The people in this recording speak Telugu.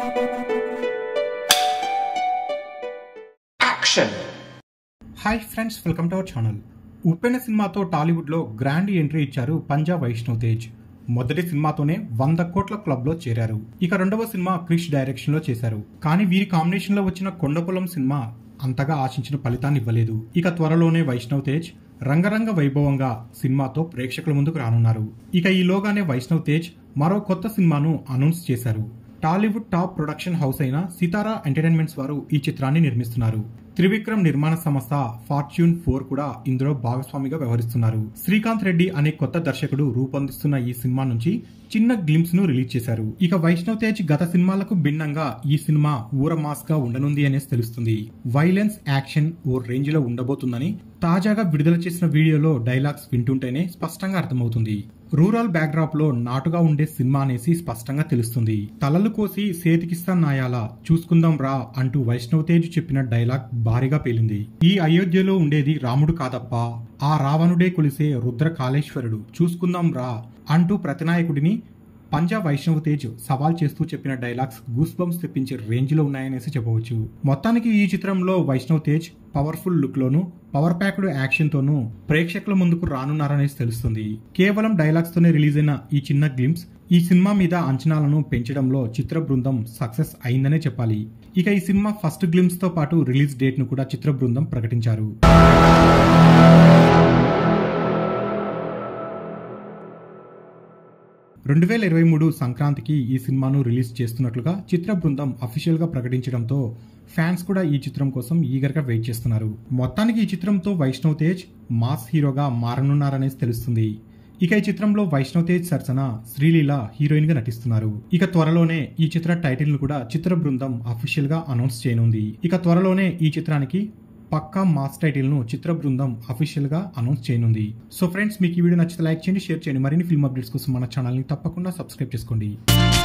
Action! Hi friends welcome to our channel Uppena సినిమాతో టాలీవుడ్లో గ్రాండ్ ఎంట్రీ ఇచ్చారు పంజాబ్ వైష్ణవ్ తేజ్ మొదటి సినిమాతోనే వంద కోట్ల క్లబ్ లో చేరారు ఇక రెండవ సినిమా క్రిష్ డైరెక్షన్ లో చేశారు కానీ వీరి కాంబినేషన్ లో వచ్చిన కొండపొలం సినిమా అంతగా ఆశించిన ఫలితాన్ని ఇవ్వలేదు ఇక త్వరలోనే వైష్ణవ్ తేజ్ రంగరంగ వైభవంగా సినిమాతో ప్రేక్షకుల ముందుకు రానున్నారు ఇక ఈలోగానే వైష్ణవ్ తేజ్ మరో కొత్త సినిమాను అనౌన్స్ చేశారు టాలీవుడ్ టాప్ ప్రొడక్షన్ హౌస్ అయిన సితారా ఎంటర్టైన్మెంట్స్ వారు ఈ చిత్రాన్ని నిర్మిస్తున్నారు త్రివిక్రమ్ నిర్మాణ సంస్థ ఫార్చ్యూన్ ఫోర్ కూడా ఇందులో భాగస్వామిగా వ్యవహరిస్తున్నారు శ్రీకాంత్ రెడ్డి అనే కొత్త దర్శకుడు రూపొందిస్తున్న ఈ సినిమా నుంచి చిన్న గ్లిమ్స్ ను రిలీజ్ చేశారు ఇక వైష్ణవ్ తేజ్ గత సినిమాలకు భిన్నంగా ఈ సినిమా ఊర మాస్ గా ఉండనుంది అనేసి తెలుస్తుంది వైలెన్స్ యాక్షన్ ఓ రేంజ్ లో ఉండబోతుందని తాజాగా విడుదల చేసిన వీడియోలో డైలాగ్స్ వింటుంటేనే స్పష్టంగా అర్థమవుతుంది రూరల్ బ్యాక్డ్రాప్ లో నాటుగా ఉండే సినిమా అనేసి స్పష్టంగా తెలుస్తుంది తలలు కోసి సేతికిస్తా నాయాల చూసుకుందాం రా అంటూ వైష్ణవ్ తేజ్ చెప్పిన డైలాగ్ భారీగా పేలింది ఈ అయోధ్యలో ఉండేది రాముడు కాదప్ప ఆ రావణుడే కొలిసే రుద్ర కాళేశ్వరుడు చూసుకుందాం రా అంటూ ప్రతినాయకుడిని పంజాబ్ వైష్ణవ్ తేజ్ సవాల్ చేస్తూ చెప్పిన డైలాగ్స్ గూస్ బంప్స్ తెప్పించే రేంజ్ లో ఉన్నాయనేసి చెప్పవచ్చు మొత్తానికి ఈ చిత్రంలో వైష్ణవ్ తేజ్ పవర్ఫుల్ లుక్ లోను పవర్ ప్యాక్డ్ యాక్షన్ తోనూ ప్రేక్షకుల ముందుకు రానున్నారనేసి తెలుస్తుంది కేవలం డైలాగ్స్ తోనే రిలీజ్ అయిన ఈ చిన్న గ్లిమ్స్ ఈ సినిమా మీద అంచనాలను పెంచడంలో చిత్ర బృందం సక్సెస్ అయిందనే చెప్పాలి ఇక ఈ సినిమా ఫస్ట్ గ్లిమ్స్ తో పాటు రిలీజ్ డేట్ ను కూడా చిత్ర బృందం ప్రకటించారు రెండు వేల ఇరవై మూడు సంక్రాంతికి ఈ సినిమాను రిలీజ్ చేస్తున్నట్లుగా చిత్ర బృందం అఫీషియల్ గా ప్రకటించడంతో ఫ్యాన్స్ కూడా ఈ చిత్రం కోసం ఈగర్ గా వెయిట్ చేస్తున్నారు మొత్తానికి ఈ చిత్రంతో వైష్ణవ్ తేజ్ మాస్ హీరోగా మారనున్నారనేసి తెలుస్తుంది ఇక ఈ చిత్రంలో వైష్ణవ్ తేజ్ సరసన శ్రీలీల హీరోయిన్ గా నటిస్తున్నారు ఇక త్వరలోనే ఈ చిత్ర టైటిల్ ను కూడా చిత్ర బృందం అఫీషియల్ గా అనౌన్స్ చేయనుంది ఇక త్వరలోనే ఈ చిత్రానికి పక్కా మాస్ టైటిల్ ను చిత్ర బృందం అఫీషియల్ గా అనౌన్స్ చేయనుంది సో ఫ్రెండ్స్ మీకు ఈ వీడియో నచ్చితే లైక్ చేయండి షేర్ చేయండి మరిన్ని ఫిల్మ్ అప్డేట్స్ కోసం మన ఛానల్ ని తప్పకుండా సబ్స్క్రైబ్ చేసుకోండి